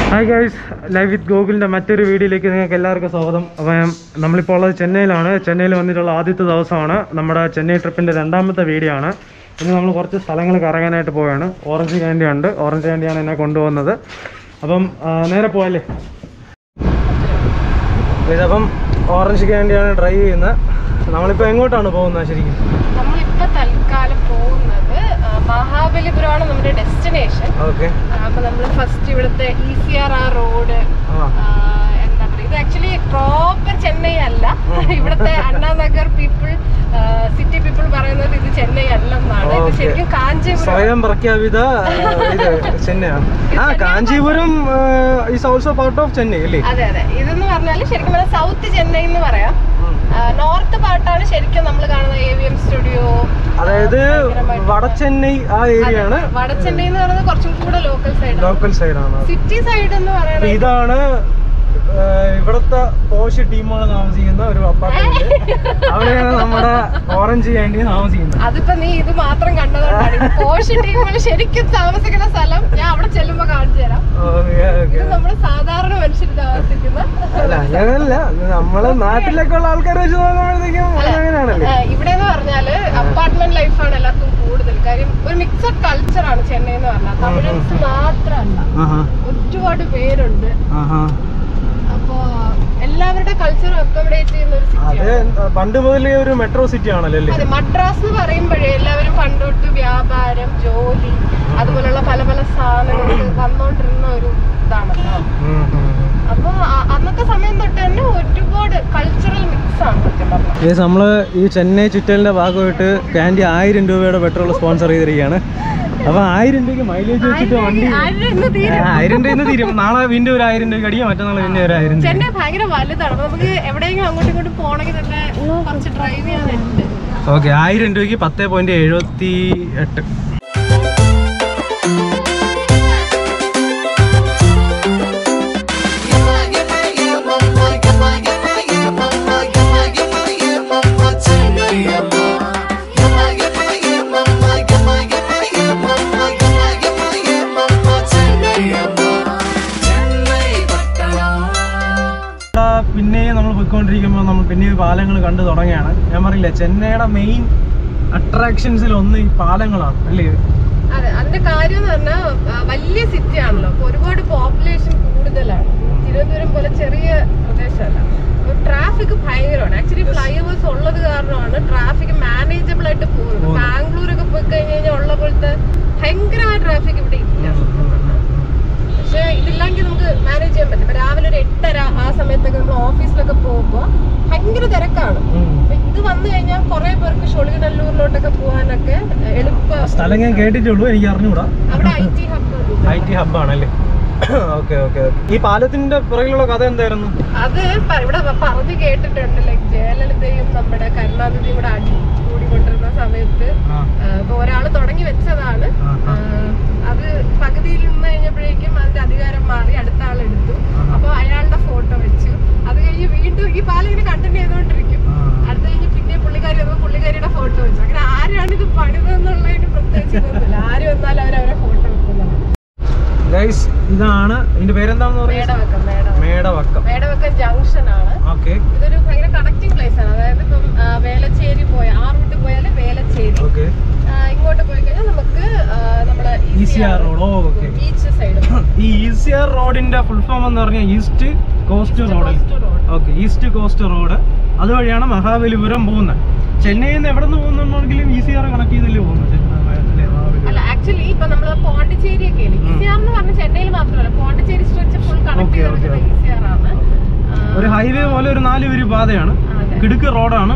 Hi guys live വിത്ത് ഗൂഗിളിൻ്റെ മറ്റൊരു വീഡിയോയിലേക്ക് നിങ്ങൾക്ക് എല്ലാവർക്കും സ്വാഗതം അപ്പോൾ ഞാൻ- നമ്മളിപ്പോൾ ഉള്ളത് ചെന്നൈയിലാണ് ചെന്നൈയിൽ വന്നിട്ടുള്ള ആദ്യത്തെ ദിവസമാണ് നമ്മുടെ ചെന്നൈ ട്രിപ്പിൻ്റെ രണ്ടാമത്തെ വീഡിയോ ആണ് ഇന്ന് നമ്മൾ കുറച്ച് സ്ഥലങ്ങൾ കറങ്ങാനായിട്ട് പോവുകയാണ് ഓറഞ്ച് ക്യാൻഡി ഉണ്ട് ഓറഞ്ച് ക്യാൻഡിയാണ് എന്നെ കൊണ്ടുപോകുന്നത് അപ്പം ആ, നേരെ പോയല്ലേ അപ്പം ഓറഞ്ച് ക്യാൻഡിയാണ് ഡ്രൈവ് ചെയ്യുന്നത് നമ്മളിപ്പോൾ എങ്ങോട്ടാണ് പോകുന്നത് ശരിക്കും നമ്മളിപ്പോ തൽക്കാലം പോകുന്നത് ആ, മഹാബലിപുരമാണ് നമ്മുടെ ഡെസ്റ്റിനേഷൻ ഓക്കെ അപ്പൊ നമ്മൾ ഫസ്റ്റ് ഇവിടുത്തെ ഇ സി ആർ ആ റോഡ് ആ എന്താ പറയുക ഇത് ആക്ച്വലി പ്രോപ്പർ ചെന്നൈ അല്ല ഇവിടുത്തെ അണ്ണാനഗർ പീപ്പിൾ സിറ്റി പീപ്പിൾ പറയുന്നത് ഇത് ചെന്നൈ അല്ലെന്നാണ് ഇത് Okay. ശരിക്കും കാഞ്ചീപുരം സ്വയം പ്രഖ്യാപിത ആ, ഇത് ചെന്നൈയാണ് ആ Kanchipuram is also part of Chennai അല്ലേ അതെ അതെ ഇതെന്ന് പറഞ്ഞാൽ ശരിക്കും പറഞ്ഞാൽ സൗത്ത് ചെന്നൈ എന്ന് പറയാം നോർത്ത് പാർട്ടാണ് ശരിക്കും നമ്മൾ കാണുന്ന എ വി എം സ്റ്റുഡിയോ അതായത് വടച്ചെന്നൈ ആ ഏരിയ ആണ് വട ചെന്നൈ എന്ന് പറയുന്നത് കുറച്ചും കൂടെ ലോക്കൽ സൈഡ് ലോക്കൽ സൈഡാണ് സിറ്റി സൈഡ് എന്ന് പറയുന്നത് ഇതാണ് ആ, ഇവിടുത്തെ പോഷ് ടീമുകൾ താമസിക്കുന്ന ഒരു അപ്പാർട്ട്മെന്റ് അവിടെയാണ് നമ്മുടെ ഓറഞ്ച് ക്യാൻഡി താമസിക്കുന്നത് അതിപ്പോ നീ ഇത് മാത്രം കണ്ടതുകൊണ്ടാണ് പോഷ് ടീമുകൾ ശരിക്കും താമസിക്കുന്ന സ്ഥലം ഞാൻ അവിടെ ചെല്ലുമ്പോ കാണിച്ചു തരാം ഓക്കെ ഓക്കെ ഇത് നമ്മൾ സാധാരണ മനുഷ്യർ താമസിക്കുന്ന അല്ല അങ്ങനെയല്ല നമ്മള് നാട്ടിലൊക്കെ ഉള്ള ആൾക്കാരെ വെച്ച് നോക്കുമ്പോഴത്തേക്കും അത് അങ്ങനെയാണല്ലേ ഇവിടെ എന്ന് പറഞ്ഞാല് അപ്പാർട്ട്മെന്റ് ലൈഫാണ് എല്ലാവർക്കും കൂടുതൽ കാര്യം ഒരു മിക്സഡ് കൾച്ചറാണ് ചെന്നൈ എന്ന് പറഞ്ഞാൽ തമിഴൻസ് മാത്രമല്ല ആഹാ ഒരുപാട് പേരുണ്ട് ആഹാ അപ്പോ എല്ലാവരുടെ കൾച്ചറും അക്കോമഡേറ്റ് ചെയ്യുന്ന ഒരു അത് സിറ്റിയാണ് പണ്ട് മുതലേ ഒരു മെട്രോ സിറ്റി ആണല്ലോ അല്ലേ അതെ മദ്രാസ് എന്ന് പറയുമ്പോഴേ എല്ലാവരും പണ്ടോട്ട് വ്യാപാരം ജോലി അതുപോലുള്ള പല പല സാധനങ്ങൾക്ക് വന്നോണ്ടിരുന്ന ഒരു ഇതാണല്ലോ ഉം, ഉം, ഉം. അപ്പൊ അ- അന്നത്തെ സമയം തൊട്ട് തന്നെ ഒരുപാട് കൾച്ചറൽ മിക്സ് ആണ് സത്യം പറഞ്ഞാൽ യെസ് നമ്മൾ ഈ ചെന്നൈ ചുറ്റലിന്റെ ഭാഗമായിട്ട് കാൻഡി ആയിരം രൂപയുടെ പെട്രോൾ സ്പോൺസർ ചെയ്തിരിക്കുകയാണ് അപ്പൊ ആയിരം രൂപയ്ക്ക് മൈലേജ് വെച്ചിട്ട് വണ്ടി ആ, ആയിരം രൂപ തീരും നാളെ വീണ്ടും ഒരു ആയിരം രൂപ അടിക്കും മറ്റന്നാൾ പിന്നെ ഒരു ആയിരം രൂപ ചെന്നൈ ഭയങ്കര വലുതാണ് അപ്പൊ നമുക്ക് എവിടെയെങ്കിലും അങ്ങോട്ടും ഇങ്ങോട്ടും പോണെങ്കിൽ തന്നെ കുറച്ച് ഡ്രൈവ് ചെയ്യാനുണ്ട് ഓക്കെ ആയിരം രൂപയ്ക്ക് പത്ത് പോയിന്റ് എഴുപത്തി എട്ട് പിന്നെയും നമ്മൾ പോയിക്കൊണ്ടിരിക്കുമ്പോൾ നമ്മൾ പിന്നെ പാലങ്ങൾ കണ്ടു തുടങ്ങിയാണ് ഞാൻ പറയില്ല ചെന്നൈയുടെ മെയിൻ അട്രാക്ഷൻസിൽ ഒന്ന് ഈ പാലങ്ങളാണ് അല്ലേ അതെ അതിന്റെ കാര്യം എന്ന് പറഞ്ഞാൽ വലിയ സിറ്റി ആണല്ലോ അപ്പൊ ഒരുപാട് പോപ്പുലേഷൻ കൂടുതലാണ് തിരുവനന്തപുരം പോലെ ചെറിയ പ്രദേശമല്ല ട്രാഫിക് ഭയങ്കരമാണ് ആക്ച്വലി ഫ്ലൈ ഓവേഴ്സ് ഉള്ളത് കാരണമാണ് ട്രാഫിക് മാനേജബിൾ ആയിട്ട് പോകുന്നത് പോകുന്നത്. ബാംഗ്ലൂരൊക്കെ പോയി കഴിഞ്ഞ് കഴിഞ്ഞാൽ ഉള്ള പോലത്തെ ഭയങ്കരമായ ട്രാഫിക് ഇവിടെ ഇല്ല പക്ഷെ ഇതില്ലെങ്കിൽ നമുക്ക് മാനേജ് ചെയ്യാൻ പറ്റും ഇപ്പൊ രാവിലെ ഒരു എട്ടര ആ സമയത്തൊക്കെ നമ്മൾ ഓഫീസിലൊക്കെ പോകുമ്പോൾ ഭയങ്കര തിരക്കാണ് അപ്പൊ ഇത് വന്നു കഴിഞ്ഞാൽ കുറെ പേർക്ക് ഷൊളികനല്ലൂരിലോട്ടൊക്കെ പോകാനൊക്കെ എളുപ്പ സ്ഥലം ഞാൻ കേട്ടിട്ടുള്ളൂ എനിക്ക് അറിഞ്ഞുകൂടാ അവിടെ I T hub I T ഹബ്ബാണല്ലേ ഓക്കെ ഓക്കെ ഈ പാലത്തിന്റെ പുറകിലുള്ള കഥ എന്തായിരുന്നു അത് പ- ഇവിടെ പ- പറഞ്ഞു കേട്ടിട്ടുണ്ട് ലൈക് ജയലളിതയും നമ്മുടെ കരുണാനിധിയും കൂടെ അടി കൂടിക്കൊണ്ടിരുന്ന സമയത്ത് ആ, ആ, ഇപ്പൊ ഒരാള് തുടങ്ങി വെച്ചതാണ് ആ, ആ, ആ. അത് പകുതിയിൽ നിന്ന് കഴിഞ്ഞപ്പോഴേക്കും അതിന്റെ അധികാരം മാറി അടുത്ത ആൾ എടുത്തു ആഹാ. അപ്പൊ അയാളുടെ ഫോട്ടോ വെച്ചു അത് കഴിഞ്ഞ് വീണ്ടും ഈ പാലം ഇങ്ങനെ കണ്ടിന്യൂ ചെയ്തോണ്ടിരിക്കും ആ. അടുത്ത കഴിഞ്ഞ് പിന്നെ പുള്ളിക്കാരി വന്നപ്പോൾ പുള്ളിക്കാരിയുടെ ഫോട്ടോ വെച്ചു അങ്ങനെ ആരാണ് ഇത് പണിതെന്നുള്ളതിന് പ്രത്യേകിച്ച് ഇതൊന്നുമില്ല ആര് വന്നാലും അവരവരെ ഫോട്ടോ വെക്കുന്നതാണ് ഗൈസ് ഇതാണ് ഇതിന്റെ പേരെന്താണെന്ന് പറയുന്നത് മേടവക്കം മേടവക്കം മേടവക്കം മേടവക്കം ജംഗ്ഷൻ ആണ് ഓക്കെ ഇതൊരു ഭയങ്കര കണക്റ്റിംഗ് പ്ലേസ് ആണ് അതായത് ഇപ്പം ആ, വേലച്ചേരി പോയ ആ റൂട്ട് പോയാൽ വേലച്ചേരി ഓക്കെ ആ, ഇങ്ങോട്ട് പോയി കഴിഞ്ഞാൽ നമുക്ക് ആ, നമ്മുടെ ECR road. ഓ, okay. ബീച്ച് സൈഡ് ഈ ഈസി ആർ റോഡിന്റെ ഫുൾ ഫോം എന്ന് പറഞ്ഞാൽ east coast road road okay east coast road അതുവഴിയാണ് മഹാബലിപുരം പോകുന്നത് ചെന്നൈയിൽ നിന്ന് എവിടെ നിന്ന് പോകുന്നുണ്ടെങ്കിലും ഇ സി ആർ കണക്ട് ചെയ്തല്ലേ പോകുന്നത് അല്ലേ, മഹാബലിപുരം. അല്ല ആക്ച്വലി ഇപ്പൊ നമ്മള് പോണ്ടിച്ചേരി ഒക്കെ ഇ സി ആർ എന്ന് പറഞ്ഞ ചെന്നൈയിൽ മാത്രമല്ല Pondicherry stretch full connect Okay, ചെയ്ത് okay, ഇ സി ആർ ആണ് ആ, ഒരു ഹൈവേ പോലെ ഒരു നാല് വരി പാതയാണ് അതെ. കിടുക്ക് റോഡാണ്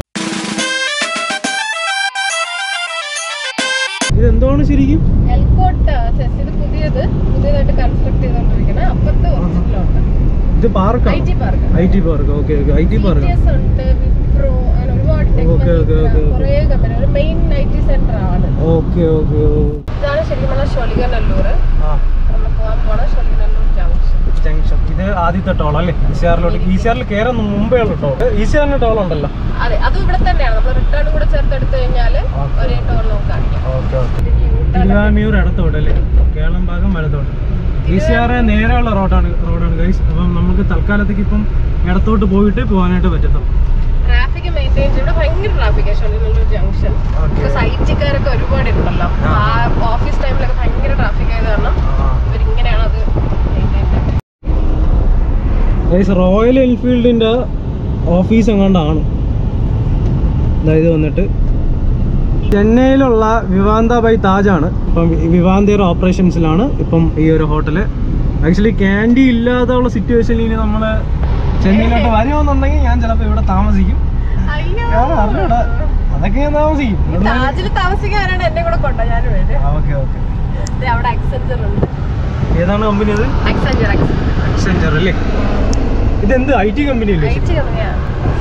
ഇത് എന്താണ് ശരിക്കും എൽക്കോട്ട് സെസ് ഇത് പുതിയത് പുതിയതായിട്ട് കൺസ്ട്രക്ട് ചെയ്തോണ്ടിരിക്കണേ അപ്പുറത്ത് ഒറിജിനലുണ്ട് ഇത് ഐ പാർക്കാണ് T park I T park okay okay I T park ഉണ്ട് വിപ്രോ അങ്ങനെ ഒരുപാട് Okay, okay, okay, okay. കുറേ കമ്പനി ഒരു മെയിൻ ഐ ടി സെന്റർ ആണ് ഓക്കെ ഓക്കെ ഇതാണ് ശരിക്കും പറഞ്ഞാൽ ഷൊലികനല്ലൂർ ആ നമ്മൾ പോകാൻ പോണ ഷൊലികനല്ലൂർ ജംഗ്ഷൻ ജംഗ്ഷൻ ഇത് ആദ്യത്തെ ടോൾ അല്ലേ ഇ സി ആറിലോട്ട് ഇ സി ആറിൽ കയറുന്ന മുമ്പേ ഉള്ള ടോൾ ഇ സി ആറിന് ടോൾ ഉണ്ടല്ലോ അതെ അതും ഇവിടെ തന്നെയാണ് നമ്മൾ റിട്ടേൺ കൂടെ ചേർത്ത് എടുത്തു കഴിഞ്ഞാൽ Okay. ഒരേ ടോൾ നമുക്ക് കാണിക്കാം ഓക്കെ ഓക്കെ ഇത് U-turn തിരുവാമിയൂർ ഇടത്തോട്ട് അല്ലേ കേരളം ഭാഗം വലത്തോട്ട് ഇ സി ആർ നേരെയുള്ള റോഡാണ് റോഡാണ് ഗൈസ് അപ്പം നമുക്ക് തൽക്കാലത്തേക്ക് ഇപ്പം ഇടത്തോട്ട് പോയിട്ട് പോകാനായിട്ട് പറ്റത്തുള്ളൂ ട്രാഫിക് മെയിൻറ്റെയിൻ ചെയ്യും ഇവിടെ ഭയങ്കര ട്രാഫിക് ഷൊല്ലിനുള്ള ജംഗ്ഷൻ സൈറ്റുകാരൊക്കെ ഒരുപാട് ഉണ്ടല്ലോ ആ. ആ ഓഫീസ് ടൈമിലൊക്കെ ഭയങ്കര ട്രാഫിക് ആയത് കാരണം ഇവരിങ്ങനെയാണ് അത് മെയിൻറ്റെയിൻ ചെയ്യുന്നത് ഗൈസ് റോയൽ എൻഫീൽഡിൻ്റെ ഓഫീസ് എങ്ങാണ്ടാണ് അതായത് വന്നിട്ട് ചെന്നൈയിലുള്ള വിവാന്ത ബൈ താജാണ് ഇപ്പം വി- വിവാന്തയുടെ ഓപ്പറേഷൻസിലാണ് ഇപ്പം ഈ ഒരു ഹോട്ടല് ആക്ച്വലി ക്യാൻഡി ഇല്ലാതെയുള്ള സിറ്റുവേഷനിൽ ഇനി നമ്മൾ ചെന്നൈയിലോട്ട് വരുമെന്നുണ്ടെങ്കിൽ ഞാൻ ചിലപ്പോൾ ഇവിടെ താമസിക്കും അയ്യോ ആ, അറിഞ്ഞൂടാ. അതൊക്കെ ഞാൻ താമസിക്കും താജിൽ താമസിക്കാനാണ് എന്നെ കൂടെ കൊണ്ടോ ഞാൻ വരും ഓക്കെ ഓക്കെ അവിടെ അക്സെഞ്ചർ ഉണ്ട് ഏതാണ് കമ്പനി അത് അക്സെഞ്ചർ അക്സെഞ്ചർ അല്ലേ ഇതെന്ത് ഐ ടി കമ്പനി അല്ലേ അയച്ചു കമ്പനിയാണ്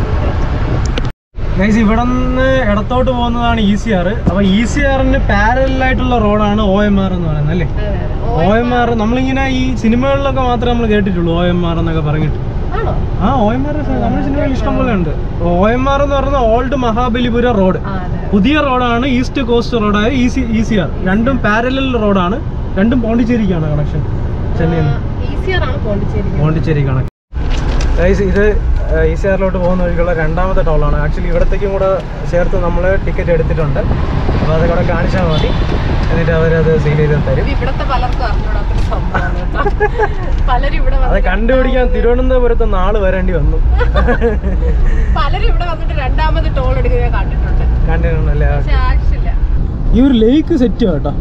ഗൈസ് ഇവിടെ നിന്ന് ഇടത്തോട്ട് പോകുന്നതാണ് ഇ സി ആർ അപ്പൊ ഇ സി ആറിന് പാരലായിട്ടുള്ള റോഡാണ് ഒ എം ആർ എന്ന് പറയുന്നത് അല്ലേ അതെ അതെ ഒ എം ആർ നമ്മളിങ്ങനെ ഈ സിനിമകളിലൊക്കെ മാത്രമേ നമ്മൾ കേട്ടിട്ടുള്ളൂ ഒ എം ആർ എന്നൊക്കെ പറഞ്ഞിട്ട് ആണോ ആ ഒ എം ആർ നമ്മുടെ സിനിമയിൽ ഇഷ്ടം പോലെ ഉണ്ട് ഒ എം ആർ എന്ന് പറയുന്നത് ഓൾഡ് മഹാബലിപുര റോഡ് ആ അതെ പുതിയ റോഡാണ് ഈസ്റ്റ് കോസ്റ്റ് റോഡായ E C E C R രണ്ടും പാരലൽ റോഡാണ് രണ്ടും പോണ്ടിച്ചേരിക്കാണ് കണക്ഷൻ ചെന്നൈയിൽ നിന്ന് ഈസിയർ ആണ് പോണ്ടിച്ചേരി പോണ്ടിച്ചേരി കണക്ട് ഗൈസ് ഇത് ഇ സി ആറിലോട്ട് പോകുന്ന വഴിക്കുള്ള രണ്ടാമത്തെ ടോളാണ് ആക്ച്വലി ഇവിടത്തേക്കും കൂടെ ചേർത്ത് നമ്മൾ ടിക്കറ്റ് എടുത്തിട്ടുണ്ട് അപ്പോൾ അത് കൂടെ കാണിച്ചാൽ മതി എന്നിട്ട് അവരത് സീൽ ചെയ്ത് തരും ഇത് ഇവിടത്തെ പലർക്കും അറിഞ്ഞൂടാത്തൊരു സംഭവമാണ് കേട്ടോ. പലരും ഇവിടെ അത് വന്നിട്ട് കണ്ടുപിടിക്കാൻ തിരുവനന്തപുരത്ത് നാള് വരേണ്ടി വന്നു പലരും ഇവിടെ വന്നിട്ട് രണ്ടാമത് ടോൾ എടുക്കുക ഞാൻ കണ്ടിട്ടുണ്ട് കണ്ടിട്ടുണ്ടല്ലേ പക്ഷെ ആവശ്യമില്ല ഈ ഒരു ലേക്ക് സെറ്റ് കേട്ടോ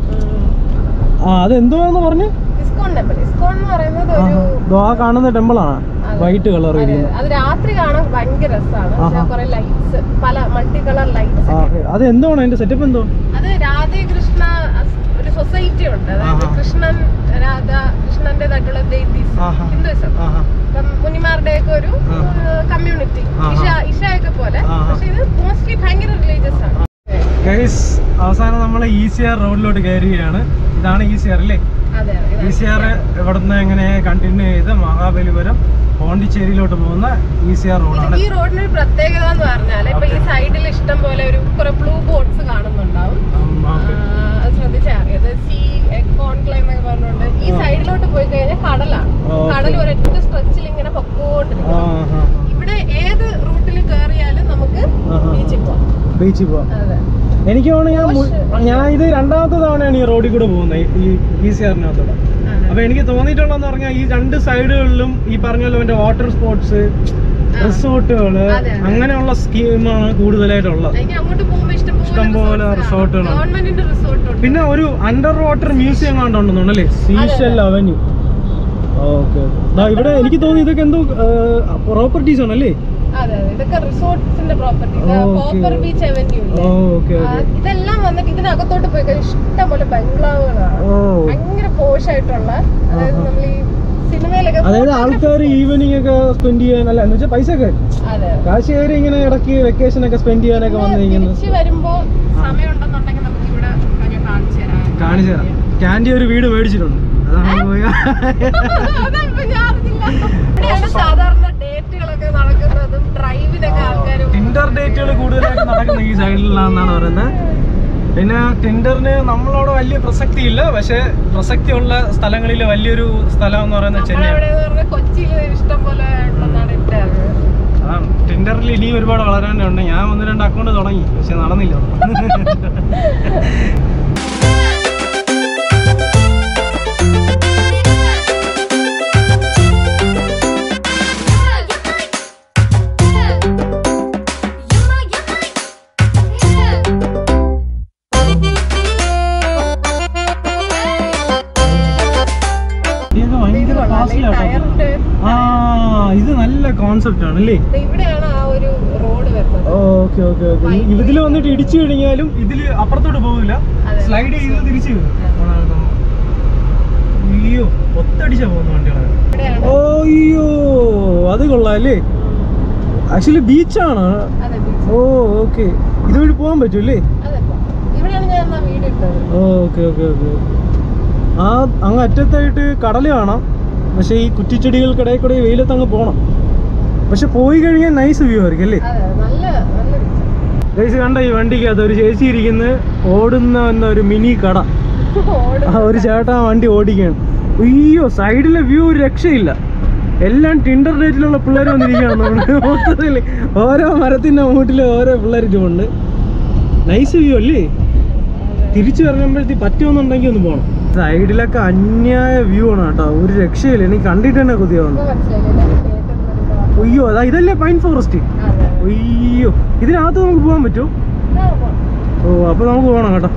ആ അത് എന്തുവാന്ന് പറഞ്ഞ് ഇസ്കോൺ ടെമ്പിൾ ഇസ്കോൺ എന്ന് പറയുന്നത് ആ, ഒരു ദോ ആ കാണുന്ന ടെമ്പിളാണ് വൈറ്റ് കളർ അതെ, ഇരിക്കുന്നത് അത് രാത്രി കാണാൻ ഭയങ്കര രസമാണ് ആഹാ. കുറെ ലൈറ്റ്സ് പല മൾട്ടി കളർ ലൈറ്റ്സ് ആ അത് എന്താണ് അതിന്റെ സെറ്റപ്പ് എന്തോ അത് രാധേകൃഷ്ണ അസ്- ഒരു സൊസൈറ്റി ഉണ്ട് അതായത് ആഹാ. കൃഷ്ണൻ രാധ കൃഷ്ണന്റേതായിട്ടുള്ള ദൈതീസ് ആഹാ. ഹിന്ദുയിസം ആഹാ ഇപ്പം മുനിമാരുടെ ഒക്കെ ഒരു ആ. കമ്മ്യൂണിറ്റി ആഹാ. ഇഷ ഇഷയൊക്കെ പോലെ ആഹാ. പക്ഷെ ഇത് മോസ്റ്റ്ലി ഭയങ്കര റിലീജിയസ് ആണ് ഗൈസ് അവസാനം നമ്മൾ ഇ സി ആർ റോഡിലോട്ട് കയറുകയാണ് ഇതാണ് ഇ സി ആർ അല്ലേ അതെ ഇ സി ആർ ഇവിടുന്ന് എങ്ങനെ കണ്ടിന്യൂ ചെയ്ത് മഹാബലിപുരം പോണ്ടിച്ചേരിയിലോട്ട് പോകുന്ന ഇ സി ആർ റോഡാണ് ഈ റോഡിന് ഒരു പ്രത്യേകത എന്ന് പറഞ്ഞാൽ ഇപ്പൊ ഈ സൈഡിൽ ഇഷ്ടം പോലെ ഒരു കുറെ ബ്ലൂ ബോട്ട്സ് കാണുന്നുണ്ടാവും ഉം, ആ, ഓക്കെ അത് ശ്രദ്ധിച്ചാൽ അറിയാം സീ കോൺക്ലൈം എന്നൊക്കെ പറഞ്ഞുകൊണ്ട് ഈ സൈഡിലോട്ട് പോയി കഴിഞ്ഞാൽ കടലാണ് ഓ, ഓക്കേ. കടൽ ഒരൊറ്റ സ്ട്രെച്ചിൽ ഇങ്ങനെ ആ, പൊക്കോണ്ടിരിക്കും ആ, ഇവിടെ ഏത് റൂട്ടിൽ കയറിയാലും നമുക്ക് ആഹാ. ബീച്ചിൽ പോവാം ബീച്ചിൽ പോവാം അതെ എനിക്ക് തോന്നുന്നു ഞാൻ മു- ഞാൻ ഇത് രണ്ടാമത്തെ തവണയാണ് ഈ റോഡിൽ കൂടെ പോകുന്നത് ഈ ഇ സി ആറിനകത്തൂടെ അതെ. അപ്പൊ എനിക്ക് തോന്നിയിട്ടുള്ളതെന്ന് പറഞ്ഞാൽ ഈ രണ്ട് സൈഡുകളിലും ഈ പറഞ്ഞ പോലെ മറ്റേ വാട്ടർ സ്പോർട്സ് റിസോർട്ടുകള് അതെ, അതെ. അങ്ങനെയുള്ള സ്കീമാണ് കൂടുതലായിട്ടുള്ളത് എനിക്ക് അങ്ങോട്ട് പോകുമ്പോ ഇഷ്ടംപോലെ റിസോർട്ടുകളാണ്. ഗവൺമെന്റിന്റെ റിസോർട്ട് ഉണ്ട് പിന്നെ ഒരു അണ്ടർ വാട്ടർ മ്യൂസിയം കണ്ടുണ്ടെന്നുണ്ട് അല്ലേ സീഷൽ അവന്യൂ ഓക്കെ ഇവിടെ എനിക്ക് തോന്നി ഇതൊക്കെ എന്തോ പ്രോപ്പർട്ടീസ് ആണല്ലേ അതെ അതെ ഇതൊക്കെ റിസോർട്ട്സിന്റെ property okay. Copper beach avenue ഇല്ലേ ഓക്കെ ആ, ഓക്കെ ഇതെല്ലാം വന്നിട്ട് ഇതിനകത്തോട്ട് പോയി കഴിഞ്ഞാൽ ഇഷ്ടം പോലെ ബംഗ്ലാവുകളാണ് ഓ ഭയങ്കര പോഷ് ആയിട്ടുള്ള അതായത് ആഹാ. നമ്മൾ ഈ സിനിമയിലൊക്കെ അതായത് ആൾക്കാർ ഈവനിങ് ഒക്കെ സ്പെൻഡ് ചെയ്യാൻ അല്ല എന്ന് വെച്ചാൽ പൈസ ഒക്കെ അതെ കാശ് കയറി ഇങ്ങനെ ഇടയ്ക്ക് വെക്കേഷൻ ഒക്കെ സ്പെൻഡ് ചെയ്യാനൊക്കെ പിന്നെ വന്നിരിക്കുന്നത് തിരിച്ച് വരുമ്പോ സമയമുണ്ടെന്നുണ്ടെങ്കിൽ നമുക്ക് ഇവിടെ കാര്യം കാണിച്ചു തരാം കാണിച്ചു തരാം ക്യാൻഡി ഒരു വീട് മേടിച്ചിട്ടുണ്ട് അതാണ് പോയി അതപ്പോ ഞാൻ അറിഞ്ഞില്ല. ഇവിടെയാണ് സാധാരണ ഡേറ്റുകളൊക്കെ നടക്കുന്നതും ഡ്രൈവിനൊക്കെ ആൾക്കാർ ടിൻഡർ ഡേറ്റുകൾ കൂടുതലായിട്ട് നടക്കുന്ന ഈ സൈഡിലാണെന്നാണ് പറയുന്നത് പിന്നെ ടിൻഡറിന് നമ്മളവിടെ വലിയ പ്രസക്തി ഇല്ല പക്ഷെ പ്രസക്തിയുള്ള സ്ഥലങ്ങളിൽ വലിയൊരു സ്ഥലം എന്ന് പറയുന്നത് ചെന്നൈ നമ്മളവിടെ പറഞ്ഞാൽ കൊച്ചിയിൽ ഇഷ്ടം പോലെ ഉണ്ടെന്നാണ് എന്റെ അറിവ് അതാണ് ടിൻഡറിൽ ഇനിയും ഒരുപാട് വളരാനുണ്ട് ഞാൻ ഒന്ന് രണ്ട് അക്കൗണ്ട് തുടങ്ങി പക്ഷെ നടന്നില്ല ഇത് ഭയങ്കര costly ആട്ടോ. ടയറിന്റെ ആ ഇത് നല്ല കോൺസെപ്റ്റ് ആണ് അല്ലേ ഇവിടെയാണ് ആ ഒരു റോഡ് വരുന്നത് ഓക്കെ ഓക്കെ ഓക്കെ ഇതിൽ വന്നിട്ട് ഇടിച്ചു കഴിഞ്ഞാലും ഇതില് അപ്പുറത്തോട്ട് പോകില്ല അതെ. സ്ലൈഡ് ചെയ്ത് തിരിച്ചു അയ്യോ ഒത്തടിച്ചാ പോകുന്ന വണ്ടികളെ ഇവിടെയാണ് ഓ അയ്യോ അത് കൊള്ളാം അല്ലേ ആക്ച്വലി ബീച്ചാണ് അതെ beach. ഓ ഓക്കെ ഇതുവഴി പോകാൻ പറ്റും അല്ലേ അതെ ഇവിടെയാണ് ഞാൻ എന്നാ വീട് ഇട്ടത് ഓക്കെ ഓക്കെ ഓക്കെ ആ അങ്ങ് അറ്റത്തായിട്ട് കടൽ കാണാം പക്ഷേ ഈ കുറ്റിച്ചെടികൾക്കിടയിൽ കൂടെ ഈ വെയിലത്ത് അങ്ങ് പോകണം പക്ഷെ പോയി കഴിഞ്ഞാൽ നൈസ് വ്യൂ ആയിരിക്കും അല്ലേ അതെ നല്ല നല്ല beach. ഗൈസ് കണ്ട ഈ വണ്ടിക്കകത്ത് ഒരു ചേച്ചി ഇരിക്കുന്നത് ഓടുന്ന എന്ന ഒരു മിനി കട ഓട് ആ ഒരു ചേട്ടൻ ആ വണ്ടി ഓടിക്കുകയാണ് അയ്യോ സൈഡിലെ വ്യൂ ഒരു രക്ഷയില്ല എല്ലാം ടിൻഡർ ഡേറ്റിലുള്ള പിള്ളേർ വന്നിരിക്കുകയാണ് നമ്മുടെ മൊത്തത്തിൽ ഓരോ മരത്തിന്റെ മൂട്ടിൽ ഓരോ പിള്ളേർ ഉണ്ട് നൈസ് വ്യൂ അല്ലേ തിരിച്ചു വരുമ്പോഴത്തേക്ക് പറ്റുമെന്നുണ്ടെങ്കിൽ ഒന്ന് പോകണം സൈഡിലൊക്കെ അന്യായ വ്യൂ ആണ് കേട്ടോ ഒരു രക്ഷയില്ല എനിക്ക് കണ്ടിട്ട് തന്നെ കൊതിയാവുന്നു ഇപ്പൊ മനസ്സിലായില്ലേ എല്ലാവരും കേട്ടിട്ടുള്ള ഒരു ഭാഗം. അയ്യോ അതാ ഇതല്ലേ പൈൻ ഫോറസ്റ്റ് അതെ. അയ്യോ ഇതിനകത്ത് നമുക്ക് പോകാൻ പറ്റുമോ ഇതാ പോണം. ഓ അപ്പോൾ നമുക്ക് പോകണം കേട്ടോ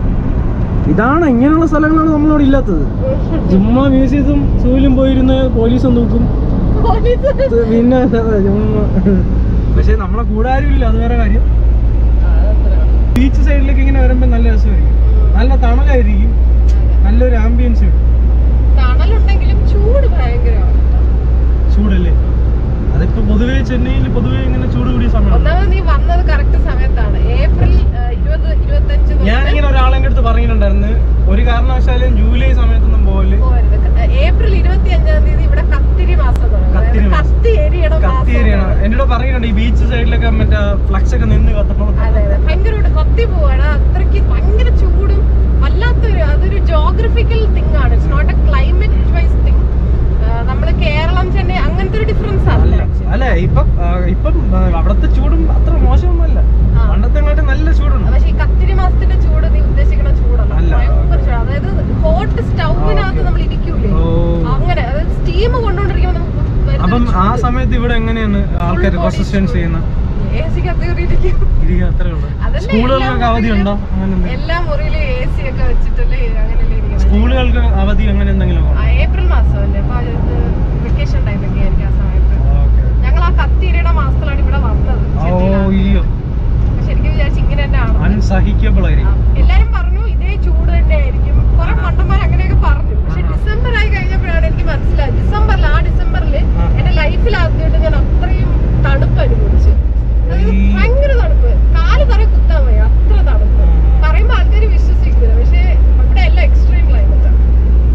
ഇതാണ് ഇങ്ങനെയുള്ള സ്ഥലങ്ങളാണ് നമ്മളവിടെ ഇല്ലാത്തത് ചുമ്മാ മ്യൂസിയത്തും സൂവിലും പോയിരുന്ന് പോലീസും നോക്കും പോലീസ്. ഇത് പിന്നെ എന്താ ചുമ്മാ പക്ഷെ നമ്മളെ കൂടാരും ഇല്ല അത് വേറെ കാര്യം ആ, അതത്രേ ഉള്ളൂ. ബീച്ച് സൈഡിലേക്ക് ഇങ്ങനെ വരുമ്പോൾ നല്ല രസമായിരിക്കും നല്ല തണലായിരിക്കും നല്ലൊരു ആംബിയൻസ് കിട്ടും തണലുണ്ടെങ്കിലും ചൂട് ഭയങ്കരമാണ് ചൂടല്ലേ അതിപ്പോ പൊതുവേ ചെന്നൈയിൽ പൊതുവേ ഇങ്ങനെ ചൂട് കൂടിയ സമയമാണ് ഒന്നാമത് നീ വന്നത് കറക്റ്റ് സമയത്താണ് ഏപ്രിൽ ആ, ഇരുപത് ഇരുപത്തഞ്ച് തൊട്ട് ഞാനിങ്ങനെ ഒരാളെൻ്റെ അടുത്ത് പറഞ്ഞിട്ടുണ്ടായിരുന്നു ഒരു കാരണവശാലും ജൂലൈ സമയത്തൊന്നും പോകല് പോകരുത്. ക- ഏപ്രിൽ ഇരുപത്തി അഞ്ചാം തീയതി ഇവിടെ കത്തിരി മാസം തുടങ്ങും അതായത് കത്തിരി മാസം. കത്തി എരിയണം കത്തി മാസം എറിയണം എൻ്റെ കൂടെ പറഞ്ഞിട്ടുണ്ട് ഈ ബീച്ച് സൈഡിലൊക്കെ മറ്റേ ഫ്ലക്സ് ഒക്കെ നിന്ന് കത്തണം അതെ അതെ ഭയങ്കരമായിട്ട് കത്തി പോവാണ് അത്രയ്ക്ക് ഭയങ്കര ചൂടും വല്ലാത്തൊരു അതൊരു ജോഗ്രഫിക്കൽ തിങ് ആണ് it's not a climate wise thing നമ്മൾ കേരളം ചെന്നൈ അങ്ങനത്തെ ഒരു ഡിഫറൻസ് അല്ല അല്ല actually. അല്ല ഇപ്പം ആ, ഇപ്പം ആ, അവിടുത്തെ ചൂടും അത്ര മോശമൊന്നുമല്ല ആ. പണ്ടത്തെ അങ്ങോട്ട് നല്ല ചൂടുണ്ട് പക്ഷെ ഈ കത്തിരി മാസത്തിന്റെ ചൂട് നീ ഉദ്ദേശിക്കുന്ന ചൂടല്ല അല്ല. ഭയങ്കര ചൂട് അതായത് ഹോട്ട് സ്റ്റൗവിനകത്ത് okay. നമ്മൾ ഇരിക്കൂലേ ഓ അങ്ങനെ അതായത് സ്റ്റീം കൊണ്ടുകൊണ്ടിരിക്കുമ്പോൾ നമുക്ക് വരുന്ന അപ്പം ആ ചൂട്. സമയത്ത് ഇവിടെ എങ്ങനെയാണ് ആൾക്കാർ body റെസിസ്റ്റൻസ് ചൂട്. ചെയ്യുന്നത് AC കത്തി കയറിയിരിക്കും. ഇരിക്കുക അത്രേ ഉള്ളൂ അതല്ലേ സ്കൂളുകൾക്കൊക്കെ എല്ലാ അവധി ഉണ്ടോ മുറിയിലും- അങ്ങനെ എന്തെങ്കിലും? എല്ലാ മുറിയിലും എ സി ഒക്കെ വെച്ചിട്ടല്ലേ അങ്ങനെയല്ലേ ഇരിക്കുന്നത് സ്കൂളുകൾക്ക് അവധി അങ്ങനെ എന്തെങ്കിലും ഉണ്ടോ? ആ, ഏപ്രിൽ മാസമല്ലേ അപ്പൊ അത് വെക്കേഷൻ ടൈമൊക്കെ ആയിരിക്കും ആ സമയത്ത് Okay. ഞങ്ങൾ ആ കത്തിരിയുടെ മാസത്തിലാണ് ഇവിടെ വന്നത് ഓ ചെന്നൈയിലാണ്. അയ്യോ അപ്പൊ ശരിക്കും വിചാരിച്ചു ഇങ്ങനെ തന്നെ ആണ് അൺസഹിക്കബിൾ ആയിരിക്കും എല്ലാരും പറഞ്ഞു ഇതേ ചൂട് തന്നെ ആയിരിക്കും കുറെ മണ്ടന്മാർ അങ്ങനെയൊക്കെ പറഞ്ഞു പക്ഷെ ഡിസംബർ ആയി കഴിഞ്ഞപ്പോഴാണ് എനിക്ക് മനസ്സിലായത് ഡിസംബറിൽ ആ ഡിസംബറിൽ ആ. എന്റെ ലൈഫിൽ ആദ്യമായിട്ട് ഞാൻ അത്രയും തണുപ്പ് അനുഭവിച്ചു അതായത് ഈ- ഭയങ്കര തണുപ്പ് കാല് തറ കുത്താൻ വയ്യ അത്ര തണുപ്പ് പറയുമ്പോ ആൾക്കാർ വിശ്വസിക്കില്ല പക്ഷെ ഇവിടെ എല്ലാം എക്സ്ട്രീം ക്ലൈമറ്റ് ആണ്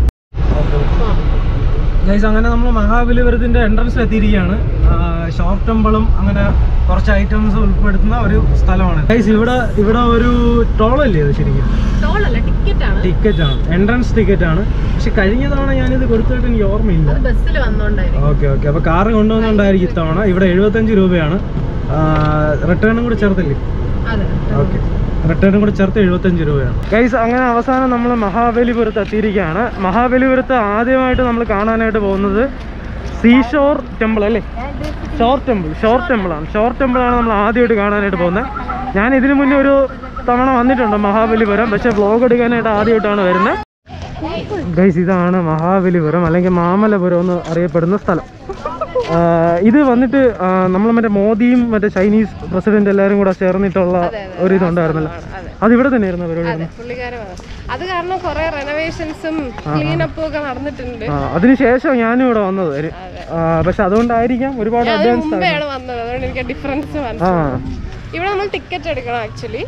ഗൈസ് അങ്ങനെ നമ്മൾ മഹാബലിപുരത്തിന്റെ എൻട്രൻസിൽ എത്തിയിരിക്കുകയാണ് ഷോർട്ട് ടെമ്പിളും അങ്ങനെ കുറച്ച് ഐറ്റംസ് ഉൾപ്പെടുത്തുന്ന ഒരു സ്ഥലമാണ് ഗൈസ് ഇവിടെ ഇവിടെ ഒരു ടോളല്ലേ ഇത് ശരിക്കും ടോളല്ല ടിക്കറ്റ് ആണ് ടിക്കറ്റ് ആണ് എൻട്രൻസ് ടിക്കറ്റ് ആണ് പക്ഷെ കഴിഞ്ഞ തവണ ഞാനിത് കൊടുത്തിട്ട് എനിക്ക് ഓർമ്മയില്ല അത് ബസ്സിൽ വന്നോണ്ടായിരിക്കും ഓക്കെ ഓക്കെ അപ്പോൾ കാറ് കൊണ്ടുവന്നുകൊണ്ടായിരിക്കും ഇത്തവണ ഇവിടെ എഴുപത്തഞ്ച് രൂപയാണ് റിട്ടേണും കൂടി ചേർത്തില്ലേ അതെ ഓക്കെ റിട്ടേണും കൂടി ചേർത്ത് എഴുപത്തഞ്ച് രൂപയാണ് ഗൈസ് അങ്ങനെ അവസാനം നമ്മൾ മഹാബലിപുരത്ത് എത്തിയിരിക്കുകയാണ് മഹാബലിപുരത്ത് ആദ്യമായിട്ട് നമ്മൾ കാണാനായിട്ട് പോകുന്നത് സീഷോർ ടെമ്പിൾ അല്ലേ ഷോർ ടെമ്പിൾ ഷോർ ടെമ്പിൾ ആണ് ഷോർ ടെമ്പിൾ ആണ് നമ്മൾ ആദ്യമായിട്ട് കാണാനായിട്ട് പോകുന്നത് ഞാൻ ഇതിനു മുന്നേ ഒരു തവണ വന്നിട്ടുണ്ട് മഹാബലിപുരം പക്ഷേ വ്ലോഗ് എടുക്കാനായിട്ട് ആദ്യമായിട്ടാണ് വരുന്നത് ഗൈസ് ഇതാണ് മഹാബലിപുരം അല്ലെങ്കിൽ മാമല്ലപുരം എന്ന് അറിയപ്പെടുന്ന സ്ഥലം ആ, ഇത് വന്നിട്ട് നമ്മൾ മറ്റേ മോദിയും മറ്റേ ചൈനീസ് പ്രസിഡന്റ് എല്ലാവരും കൂടെ ചേർന്നിട്ടുള്ള അതെ, അതെ. ഒരു ഇതുണ്ടായിരുന്നല്ലോ അതെ അത് ഇവിടെ തന്നെയായിരുന്നു പരിപാടി അതെ പുള്ളിക്കാരൻ അത് കാരണം കുറെ റെനോവേഷൻസും ക്ലീനപ്പും ഒക്കെ നടന്നിട്ടുണ്ട് ആ അതിനുശേഷം ഞാനും ഇവിടെ വന്നത് ഒരു- അതെ. ആ, പക്ഷെ അതുകൊണ്ടായിരിക്കാം ഒരുപാട് ഞാൻ അഡ്വാൻസ് മുമ്പെയാണ് വന്നത് അതുകൊണ്ട് എനിക്ക് ഡിഫറൻസ് ആ മനസ്സിലായി ഇവിടെ നമ്മൾ ടിക്കറ്റ് എടുക്കണം ആക്ച്വലി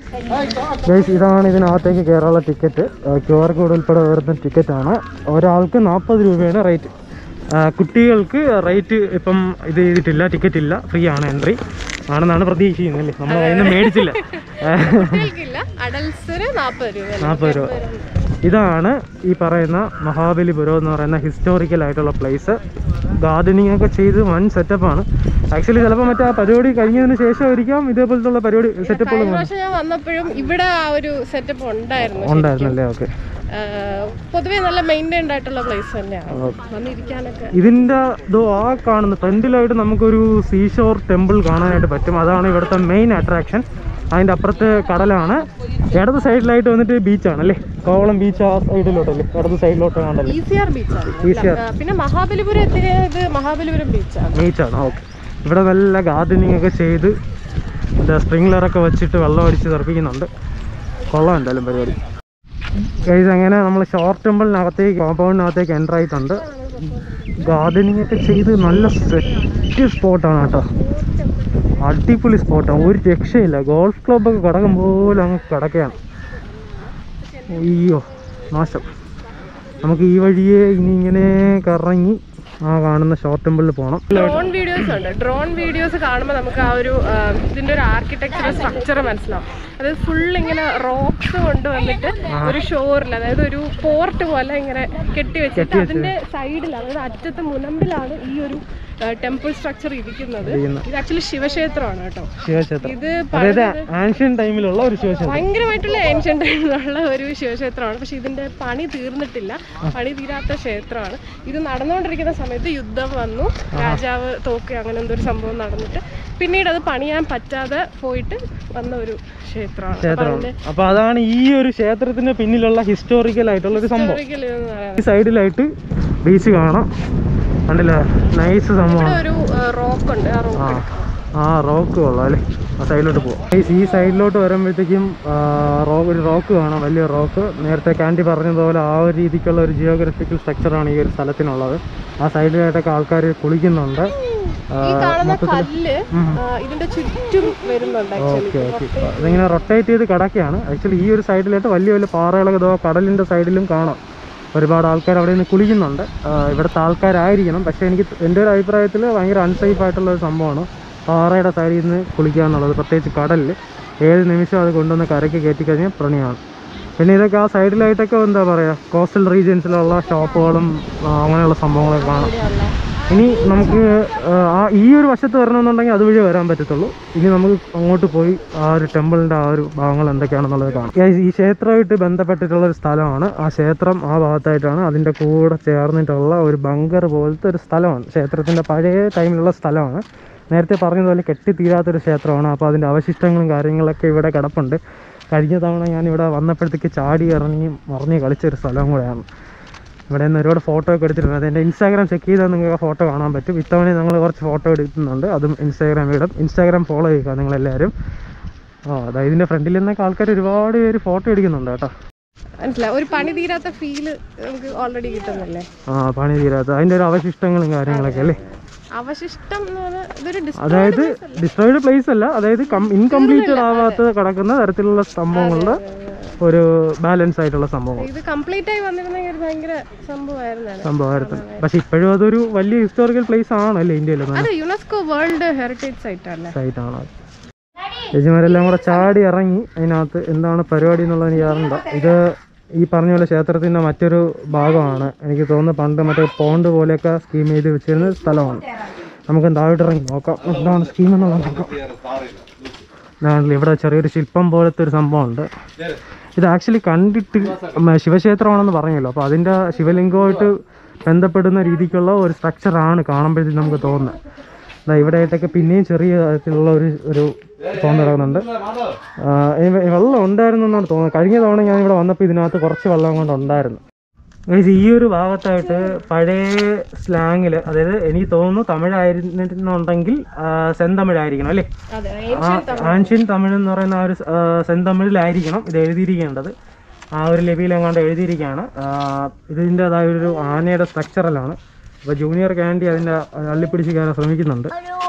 ഗൈസ് ഇതാണ് ഇതിനകത്തേക്ക് കയറാനുള്ള ടിക്കറ്റ് ക്യു ആർ കോഡ് ഉൾപ്പെടെ വരുന്ന ടിക്കറ്റാണ് ഒരാൾക്ക് നാൽപ്പത് രൂപയാണ് റേറ്റ് കുട്ടികൾക്ക് റേറ്റ് ഇപ്പം ഇത് ചെയ്തിട്ടില്ല ടിക്കറ്റ് ഇല്ല ഫ്രീ ആണ് എൻട്രി ആണെന്നാണ് പ്രതീക്ഷിക്കുന്നത് അല്ലേ നമ്മൾ കയ്യിൽ നിന്ന് മേടിച്ചില്ല കുട്ടികൾക്കില്ല അഡൽസിന് നാൽപ്പത് രൂപ നാൽപ്പത് രൂപ ഇതാണ് ഈ പറയുന്ന മഹാബലിപുരം എന്ന് പറയുന്ന ഹിസ്റ്റോറിക്കൽ ആയിട്ടുള്ള പ്ലേസ് ഗാർഡനിങ് ഒക്കെ ചെയ്ത് വൻ സെറ്റപ്പാണ് ആക്ച്വലി ചിലപ്പോൾ മറ്റേ ആ പരിപാടി കഴിഞ്ഞതിന് ശേഷമായിരിക്കാം ഇതേപോലത്തുള്ള പരിപാടി സെറ്റപ്പുകൾ കഴിഞ്ഞ പ്രാവശ്യം ഞാൻ വന്നപ്പോഴും ഇവിടെ ആ ഒരു സെറ്റപ്പ് ഉണ്ടായിരുന്നു ഉണ്ടായിരുന്നല്ലേ ഓക്കെ ആഹ് പൊതുവേ നല്ല മെയിൻറ്റൈൻഡ് ആയിട്ടുള്ള പ്ലേസ് തന്നെയാണ് വന്നിരിക്കാനൊക്കെ ഇതിൻ്റെ ഇതോ ആ കാണുന്ന ഫ്രണ്ടിലായിട്ട് നമുക്കൊരു സീഷോർ ടെമ്പിൾ കാണാനായിട്ട് പറ്റും അതാണ് ഇവിടുത്തെ മെയിൻ അട്രാക്ഷൻ അതിൻ്റെ അപ്പുറത്ത് കടലാണ് ഇടത് സൈഡിലായിട്ട് വന്നിട്ട് ബീച്ചാണ് അല്ലേ കോവളം ബീച്ച് ആ സൈഡിലോട്ടല്ലേ ഇടത് സൈഡിലോട്ട് കാണണ്ടല്ലേ ഇ സി ആർ ബീച്ചാണ് ECR. പിന്നെ മഹാബലിപുരം എത്തിയത് മഹാബലിപുരം ബീച്ചാണ് ബീച്ചാണ് ഓക്കെ ഇവിടെ നല്ല ഗാർഡനിങ് ഒക്കെ ചെയ്ത് എന്താ സ്പ്രിംഗ്ലറൊക്കെ വെച്ചിട്ട് വെള്ളം അടിച്ച് തെറിപ്പിക്കുന്നുണ്ട് കൊള്ളാം എന്തായാലും പരിപാടി ഗൈസ് അങ്ങനെ നമ്മൾ ഷോർട്ട് ടെമ്പിളിനകത്തേക്ക് കോമ്പൗണ്ടിനകത്തേക്ക് എൻ്റർ ആയിട്ടുണ്ട് ഗാർഡനിങ് ഒക്കെ ചെയ്ത് നല്ല സെറ്റ് സ്പോട്ടാണ് കേട്ടോ അടിപൊളി സ്പോട്ടാണ് ഒരു രക്ഷയില്ല ഗോൾഫ് ക്ലബ്ബൊക്കെ കിടക്കും പോലെ അങ്ങ് കിടക്കുകയാണ് അയ്യോ നാശം നമുക്ക് ഈ വഴിയെ ഇനി ഇങ്ങനെ കറങ്ങി ആ കാണുന്ന ഷോർട്ട് ടെമ്പിളിൽ പോകണം ഡ്രോൺ വീഡിയോസ് ഉണ്ട് ഡ്രോൺ വീഡിയോസ് കാണുമ്പോൾ നമുക്ക് ആ ഒരു ആ, ഇതിന്റെ ഒരു ആർക്കിടെക്ചർ സ്ട്രക്ചർ മനസ്സിലാവും അത് ഫുൾ ഇങ്ങനെ റോക്സ് കൊണ്ട് വന്നിട്ട് ഒരു ഷോറിൽ അതായത് ഒരു പോർട്ട് പോലെ ഇങ്ങനെ കെട്ടി വെച്ചിട്ട് അതിന്റെ സൈഡിൽ അതായത് അറ്റത്തെ മുനമ്പിലാണ് ഈ ഒരു ടെമ്പിൾ സ്ട്രക്ചർ ഇരിക്കുന്നത് ഇത് ആക്ച്വലി ശിവക്ഷേത്രമാണ് കേട്ടോ ശിവക്ഷേത്രം ഇത് അതായത് ആൻഷ്യൻ ടൈമിലുള്ള ഒരു ശിവക്ഷേത്രം ഭയങ്കരമായിട്ടുള്ള ഏൻഷ്യൻ ടൈമിലുള്ള ഒരു ശിവക്ഷേത്രമാണ് പക്ഷെ ഇതിന്റെ പണി തീർന്നിട്ടില്ല പണി തീരാത്ത ക്ഷേത്രമാണ് ഇത് നടന്നുകൊണ്ടിരിക്കുന്ന സമയത്ത് യുദ്ധം വന്നു രാജാവ് തോക്കി അങ്ങനെ എന്തോ ഒരു സംഭവം നടന്നിട്ട് പിന്നീട് അത് പണിയാൻ പറ്റാതെ പോയിട്ട് വന്ന ഒരു ക്ഷേത്രമാണ് അപ്പൊ അതിന്റെ അപ്പൊ അതാണ് ഈ ഒരു ക്ഷേത്രത്തിന് പിന്നിലുള്ള ഹിസ്റ്റോറിക്കൽ ആയിട്ടുള്ള ഒരു സംഭവം historical ഇതെന്ന് പറയുന്നത്. ഈ സൈഡിലായിട്ട് ബീച്ച് കാണാം കണ്ടില്ലേ നൈസ് സംഭവം ഇവിടെ ഒരു റോക്ക് ഉണ്ട് ആ ആ റോക്ക് ആ റോക്ക് കൊള്ളാം അല്ലേ ആ സൈഡിലോട്ട് പോവാം ഈ സൈഡിലോട്ട് വരുമ്പോഴത്തേക്കും റോക്ക് ഒരു റോക്ക് കാണാം വലിയ റോക്ക് നേരത്തെ കാൻഡി പറഞ്ഞതുപോലെ ആ ഒരു രീതിക്കുള്ള ഒരു ജിയോഗ്രഫിക്കൽ സ്ട്രക്ചറാണ് ഈ ഒരു സ്ഥലത്തിനുള്ളത് ആ സൈഡിലായിട്ടൊക്കെ ആൾക്കാർ കുളിക്കുന്നുണ്ട് ഈ കാണുന്ന കല്ല് ആ, ഇതിന്റെ ചുറ്റും വരുന്നുണ്ട് ഓക്കെ ആക്ച്വലി ഓക്കെ ഇതിങ്ങനെ റൊട്ടേറ്റ് ചെയ്ത് കിടക്കുകയാണ് ആക്ച്വലി ഈ ഒരു സൈഡിലായിട്ട് വലിയ വലിയ പാറകളൊക്കെ ഇതോ കടലിൻ്റെ സൈഡിലും കാണാം ഒരുപാട് ആൾക്കാർ അവിടെ നിന്ന് കുളിക്കുന്നുണ്ട് ആ, ഇവിടുത്തെ ആൾക്കാരായിരിക്കണം പക്ഷേ എനിക്ക് എൻ്റെ ഒരു അഭിപ്രായത്തിൽ ഭയങ്കര അൺസേഫ് ആയിട്ടുള്ള ഒരു സംഭവമാണ് പാറയുടെ സൈഡിൽ നിന്ന് കുളിക്കുക എന്നുള്ളത് പ്രത്യേകിച്ച് കടലിൽ ഏത് നിമിഷം അത് കൊണ്ടുവന്ന് കരയ്ക്ക് കയറ്റി കഴിഞ്ഞാൽ പ്രണിയാണ് പിന്നെ ഇതൊക്കെ ആ സൈഡിലായിട്ടൊക്കെ എന്താ പറയുക കോസ്റ്റൽ റീജിയൻസിലുള്ള ഷോപ്പുകളും ആ, അങ്ങനെയുള്ള സംഭവങ്ങളൊക്കെ കാണാം ഇനി നമുക്ക് ആ, ആ ഈ ഒരു വശത്ത് വരണമെന്നുണ്ടെങ്കിൽ അതുവഴി വരാൻ പറ്റത്തുള്ളൂ ഇനി നമുക്ക് അങ്ങോട്ട് പോയി ആ ഒരു ടെമ്പിളിൻ്റെ ആ ഒരു ഭാഗങ്ങൾ എന്തൊക്കെയാണെന്നുള്ളത് കാണാം Guys, ഈ ക്ഷേത്രമായിട്ട് ബന്ധപ്പെട്ടിട്ടുള്ള ഒരു സ്ഥലമാണ് ആ ക്ഷേത്രം ആ ഭാഗത്തായിട്ടാണ് അതിൻ്റെ കൂടെ ചേർന്നിട്ടുള്ള ഒരു ബങ്കർ പോലത്തെ ഒരു സ്ഥലമാണ് ക്ഷേത്രത്തിൻ്റെ പഴയ ടൈമിലുള്ള സ്ഥലമാണ് നേരത്തെ പറഞ്ഞതുപോലെ കെട്ടിത്തീരാത്തൊരു ക്ഷേത്രമാണ് അപ്പോൾ അതിൻ്റെ അവശിഷ്ടങ്ങളും കാര്യങ്ങളൊക്കെ ഇവിടെ കിടപ്പുണ്ട് കഴിഞ്ഞ തവണ ഞാൻ ഇവിടെ വന്നപ്പോഴത്തേക്ക് ചാടി ഇറങ്ങി മറിഞ്ഞ് കളിച്ചൊരു സ്ഥലം കൂടെയാണ് ഇവിടെ നിന്ന് ഒരുപാട് ഫോട്ടോ ഒക്കെ എടുത്തിട്ടുണ്ട് അത് എൻ്റെ ഇൻസ്റ്റാഗ്രാം ചെക്ക് ചെയ്താൽ നിങ്ങൾക്ക് ഫോട്ടോ കാണാൻ പറ്റും ഇത്തവണ ഞങ്ങൾ കുറച്ച് ഫോട്ടോ എടുക്കുന്നുണ്ട് അതും ഇൻസ്റ്റാഗ്രാമിൽ ഇടും ഇൻസ്റ്റാഗ്രാം ഫോളോ ചെയ്യുക നിങ്ങളെല്ലാവരും ആ അതായത് ഇതിൻ്റെ ഫ്രണ്ടിൽ നിന്നൊക്കെ ആൾക്കാർ ഒരുപാട് പേര് ഫോട്ടോ എടുക്കുന്നുണ്ട് കേട്ടോ മനസ്സിലായി ഒരു പണി തീരാത്ത ഫീല് നമുക്ക് ഓൾറെഡി കിട്ടുന്നല്ലേ ആ പണി തീരാത്ത അതിൻ്റെ ഒരു അവശിഷ്ടങ്ങളും കാര്യങ്ങളൊക്കെ അല്ലേ അവശിഷ്ടം എന്ന് പറഞ്ഞാൽ ഇതൊരു ഡിസ് അതായത് ഡിസ്ട്രോയിഡ് പ്ലേസ് അല്ല അതായത് ഇൻകംപ്ലീറ്റഡ് ആവാത്ത കിടക്കുന്ന തരത്തിലുള്ള സംഭവങ്ങളുടെ ഒരു ബാലൻസ് ആയിട്ടുള്ള സംഭവങ്ങൾ ഇത് കംപ്ലീറ്റ് ആയി വന്നിരുന്നെങ്കിൽ ഒരു ഭയങ്കര സംഭവമായിരുന്നു സംഭവമായിരുന്നു പക്ഷെ ഇപ്പോഴും അതൊരു വലിയ ഹിസ്റ്റോറിക്കൽ പ്ലേസ് ആണല്ലേ ഇന്ത്യയിൽ അത് യുനെസ്കോ വേൾഡ് ഹെറിറ്റേജ് സൈറ്റ് അല്ലേ സൈറ്റാണ് അത് ചേച്ചിമാരെല്ലാം കൂടെ ചാടി ഇറങ്ങി അതിനകത്ത് എന്താണ് പരിപാടി എന്നുള്ളത് എനിക്ക് അറിയണ്ട ഇത് ഈ പറഞ്ഞ പോലെ ക്ഷേത്രത്തിൻ്റെ മറ്റൊരു ഭാഗമാണ് എനിക്ക് തോന്നുന്നു പണ്ട് മറ്റേ പോണ്ട് പോലെയൊക്കെ സ്കീം ചെയ്ത് വെച്ചിരുന്ന സ്ഥലമാണ് നമുക്ക് താഴോട്ട് ഇറങ്ങി നോക്കാം എന്താണ് സ്കീം എന്നുള്ളത് നോക്കാം ഇതാണല്ലോ ഇവിടെ ചെറിയൊരു ശില്പം പോലത്തെ ഒരു സംഭവമുണ്ട് ഇത് ആക്ച്വലി കണ്ടിട്ട് ഉം, ശിവക്ഷേത്രമാണെന്ന് പറഞ്ഞല്ലോ അപ്പോൾ അതിൻ്റെ ശിവലിംഗമായിട്ട് ബന്ധപ്പെടുന്ന രീതിക്കുള്ള ഒരു സ്ട്രക്ചറാണ് കാണുമ്പോഴത്തേക്ക് നമുക്ക് തോന്നുന്നത് ദാ ഇവിടെ ആയിട്ടൊക്കെ പിന്നെയും ചെറിയ തരത്തിലുള്ള ഒരു ഒരു തോന്നു കിടക്കുന്നുണ്ട് ആ, ഈ വെ- വെള്ളം ഉണ്ടായിരുന്നു എന്നാണ് തോന്നുന്നത് കഴിഞ്ഞ തവണ ഞാൻ ഇവിടെ വന്നപ്പോൾ ഇതിനകത്ത് കുറച്ച് വെള്ളം കൊണ്ട് ഉണ്ടായിരുന്നു Guys, ഈ ഒരു ഭാഗത്തായിട്ട് പഴയ സ്ലാങ്ങിൽ അതായത് എനിക്ക് തോന്നുന്നു തമിഴായിരുന്നുണ്ടെങ്കിൽ ആ, സെന്തമിഴായിരിക്കണം അല്ലേ അതെ ആ ആൻഷ്യൻ തമിഴ് എന്ന് പറയുന്ന ആ ഒരു സ്- ആ, സെന്തമിഴിലായിരിക്കണം ഇത് എഴുതിയിരിക്കേണ്ടത് ആ ഒരു ലിപിയിൽ എങ്ങാണ്ട് എഴുതിയിരിക്കുകയാണ് ആ, ഇതിൻ്റെതായ ഒരു ആനയുടെ സ്ട്രക്ചറലാണ് അപ്പോൾ ജൂനിയർ കാൻഡി അതിൻ്റെ അള്ളിപ്പിടിച്ച് കയറാൻ ശ്രമിക്കുന്നുണ്ട്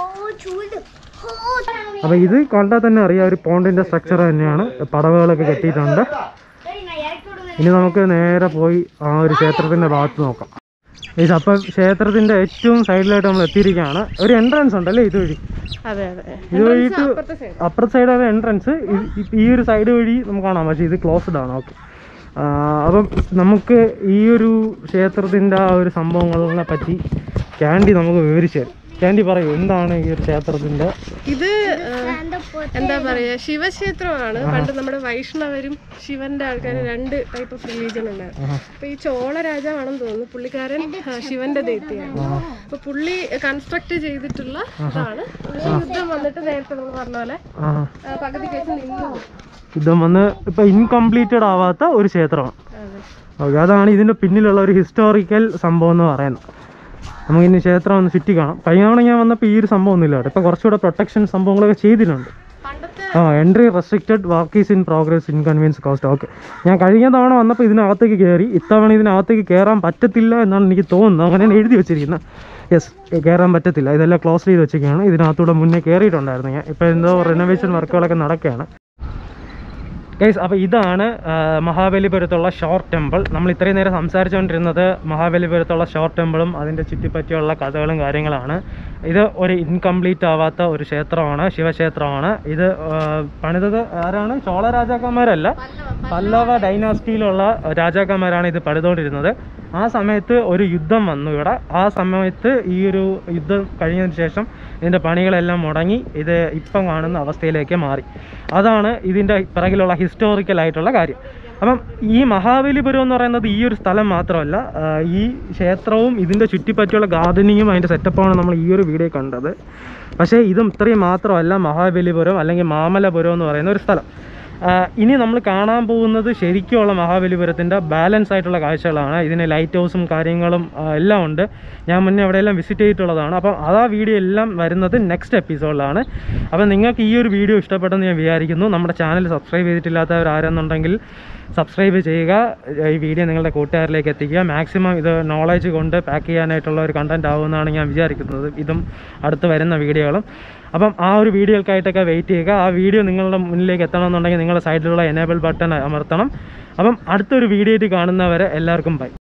അപ്പോൾ ഇത് കണ്ടാൽ തന്നെ അറിയാം ഒരു പോണ്ടിൻ്റെ സ്ട്രക്ചർ തന്നെയാണ് പടവുകളൊക്കെ കെട്ടിയിട്ടുണ്ട് ഇനി നമുക്ക് നേരെ പോയി ആ ഒരു ക്ഷേത്രത്തിൻ്റെ ഭാഗത്ത് നോക്കാം ഇത് അപ്പം ക്ഷേത്രത്തിൻ്റെ ഏറ്റവും സൈഡിലായിട്ട് നമ്മൾ എത്തിയിരിക്കുകയാണ് ഒരു എൻട്രൻസ് ഉണ്ടല്ലേ ഇതുവഴി അതെ അതെ ഇത് വഴിയിട്ട് അപ്പുറത്തെ സൈഡ് അപ്പുറത്തെ സൈഡാണ് എൻട്രൻസ് ഈ ഒരു സൈഡ് വഴി നമുക്ക് കാണാം പക്ഷേ ഇത് ക്ലോസ്ഡ് ആണ് ഓക്കെ അപ്പം നമുക്ക് ഈ ഒരു ക്ഷേത്രത്തിൻ്റെ ആ ഒരു സംഭവങ്ങളെ പറ്റി ക്യാൻഡി നമുക്ക് വിവരിച്ചു തരും ക്യാൻഡി പറയൂ എന്താണ് ഈ ഒരു ക്ഷേത്രത്തിൻ്റെ ഇത് ആ, എന്താ പറയാ ശിവക്ഷേത്രമാണ് പണ്ട് നമ്മുടെ വൈഷ്ണവരും ശിവന്റെ ആൾക്കാർ രണ്ട് ടൈപ്പ് ഓഫ് റിലീജിയൻ ഉണ്ടായിരുന്നു അപ്പൊ ഈ ചോള രാജാവാണെന്ന് തോന്നുന്നു പുള്ളിക്കാരൻ ആ, ശിവന്റെ ദൈത്യമാണ് അപ്പൊ പുള്ളി കൺസ്ട്രക്ട് ചെയ്തിട്ടുള്ള ഇതാണ് പക്ഷേ യുദ്ധം വന്നിട്ട് നേരത്തെ നമ്മൾ പറഞ്ഞ പോലെ ആ ആ, പകുതിക്ക് വെച്ച് നിന്നു പോയി. യുദ്ധം വന്ന് ഇപ്പം ഇൻകംപ്ലീറ്റഡ് ആവാത്ത ഒരു ക്ഷേത്രമാണ് അതെ ഓക്കെ അതാണ് ഇതിൻ്റെ പിന്നിലുള്ള ഒരു ഹിസ്റ്റോറിക്കൽ സംഭവം എന്ന് പറയുന്നത് നമുക്കിനി ക്ഷേത്രം ഒന്ന് ചുറ്റി കാണാം കഴിഞ്ഞ തവണ ഞാൻ വന്നപ്പോൾ ഈ ഒരു സംഭവം ഒന്നുമില്ല കേട്ടോ ഇപ്പോൾ കുറച്ചുകൂടെ പ്രൊട്ടക്ഷൻ സംഭവങ്ങളൊക്കെ ചെയ്തിട്ടുണ്ട് പണ്ടത്തെ ആ entry restricted work is in progress inconvenience caused okay ഞാൻ കഴിഞ്ഞ തവണ വന്നപ്പോൾ ഇതിനകത്തേക്ക് കയറി ഇത്തവണ ഇതിനകത്തേക്ക് കയറാൻ പറ്റത്തില്ല എന്നാണ് എനിക്ക് തോന്നുന്നത് അങ്ങനെയാണ് എഴുതി വെച്ചിരിക്കുന്നത് യെസ് കയറാൻ പറ്റത്തില്ല ഇതെല്ലാം ക്ലോസ് ചെയ്ത് വെച്ചിരിക്കുകയാണ് ഇതിനകത്തൂടെ മുന്നേ കയറിയിട്ടുണ്ടായിരുന്നു ഞാൻ ഇപ്പോൾ എന്തോ റിനോവേഷൻ വർക്കുകളൊക്കെ നടക്കുകയാണ് ഗൈസ് അപ്പോൾ ഇതാണ് ആ, മഹാബലിപുരത്തുള്ള ഷോർട്ട് ടെമ്പിൾ നമ്മൾ ഇത്രയും നേരം സംസാരിച്ചുകൊണ്ടിരുന്നത് മഹാബലിപുരത്തുള്ള ഷോർട്ട് ടെമ്പിളും അതിൻ്റെ ചുറ്റിപ്പറ്റിയുള്ള കഥകളും കാര്യങ്ങളാണ് ഇത് ഒരു ഇൻകംപ്ലീറ്റ് ആവാത്ത ഒരു ക്ഷേത്രമാണ് ശിവക്ഷേത്രമാണ് ഇത് ആ, പണിതത് ആരാണ് ചോള രാജാക്കന്മാരല്ല പല്ലവ ഡൈനാസ്റ്റിയിലുള്ള രാജാക്കന്മാരാണ് ഇത് പണിതുകൊണ്ടിരുന്നത് ആ സമയത്ത് ഒരു യുദ്ധം വന്നു ഇവിടെ ആ സമയത്ത് ഈ ഒരു യുദ്ധം കഴിഞ്ഞതിന് ശേഷം ഇതിൻ്റെ പണികളെല്ലാം മുടങ്ങി ഇത് ഇപ്പം കാണുന്ന അവസ്ഥയിലേക്ക് മാറി അതാണ് ഇതിൻ്റെ പിറകിലുള്ള ഹിസ്റ്റോറിക്കൽ ആയിട്ടുള്ള കാര്യം അപ്പം ഈ മഹാബലിപുരം എന്ന് പറയുന്നത് ഈ ഒരു സ്ഥലം മാത്രമല്ല ആ, ഈ ക്ഷേത്രവും ഇതിൻ്റെ ചുറ്റിപ്പറ്റിയുള്ള ഗാർഡനിങ്ങും അതിൻ്റെ സെറ്റപ്പാണ് നമ്മൾ ഈ ഒരു വീഡിയോ കണ്ടത് പക്ഷേ ഇതും ഇത്രയും മാത്രമല്ല മഹാബലിപുരം അല്ലെങ്കിൽ മാമലപുരം എന്ന് പറയുന്ന ഒരു സ്ഥലം ആ, ഇനി നമ്മൾ കാണാൻ പോകുന്നത് ശരിക്കുമുള്ള മഹാബലിപുരത്തിൻ്റെ ബാലൻസ് ആയിട്ടുള്ള കാഴ്ചകളാണ് ഇതിന് ലൈറ്റ് ഹൗസും കാര്യങ്ങളും ആ, എല്ലാം ഉണ്ട് ഞാൻ മുന്നേ അവിടെയെല്ലാം വിസിറ്റ് ചെയ്തിട്ടുള്ളതാണ് അപ്പം അത് ആ വീഡിയോ എല്ലാം വരുന്നത് നെക്സ്റ്റ് എപ്പിസോഡിലാണ് അപ്പം നിങ്ങൾക്ക് ഈ ഒരു വീഡിയോ ഇഷ്ടപ്പെട്ടെന്ന് ഞാൻ വിചാരിക്കുന്നു നമ്മുടെ ചാനൽ സബ്സ്ക്രൈബ് ചെയ്തിട്ടില്ലാത്തവർ ആരെന്നുണ്ടെങ്കിൽ സബ്സ്ക്രൈബ് ചെയ്യുക ഈ വീഡിയോ നിങ്ങളുടെ കൂട്ടുകാരിലേക്ക് എത്തിക്കുക മാക്സിമം ഇത് നോളജ് കൊണ്ട് പാക്ക് ചെയ്യാനായിട്ടുള്ള ഒരു കണ്ടൻറ് ആവുമെന്നാണ് ഞാൻ വിചാരിക്കുന്നത് ഇതും അടുത്ത് വരുന്ന വീഡിയോകളും അപ്പം ആ ഒരു വീഡിയോകൾക്കായിട്ടൊക്കെ വെയിറ്റ് ചെയ്യുക ആ വീഡിയോ നിങ്ങളുടെ മുന്നിലേക്ക് എത്തണമെന്നുണ്ടെങ്കിൽ നിങ്ങളുടെ സൈഡിലുള്ള എനേബിൾ ബട്ടൺ അമർത്തണം അപ്പം അടുത്തൊരു വീഡിയോ ആയിട്ട് കാണുന്നവരെ എല്ലാവർക്കും ബൈ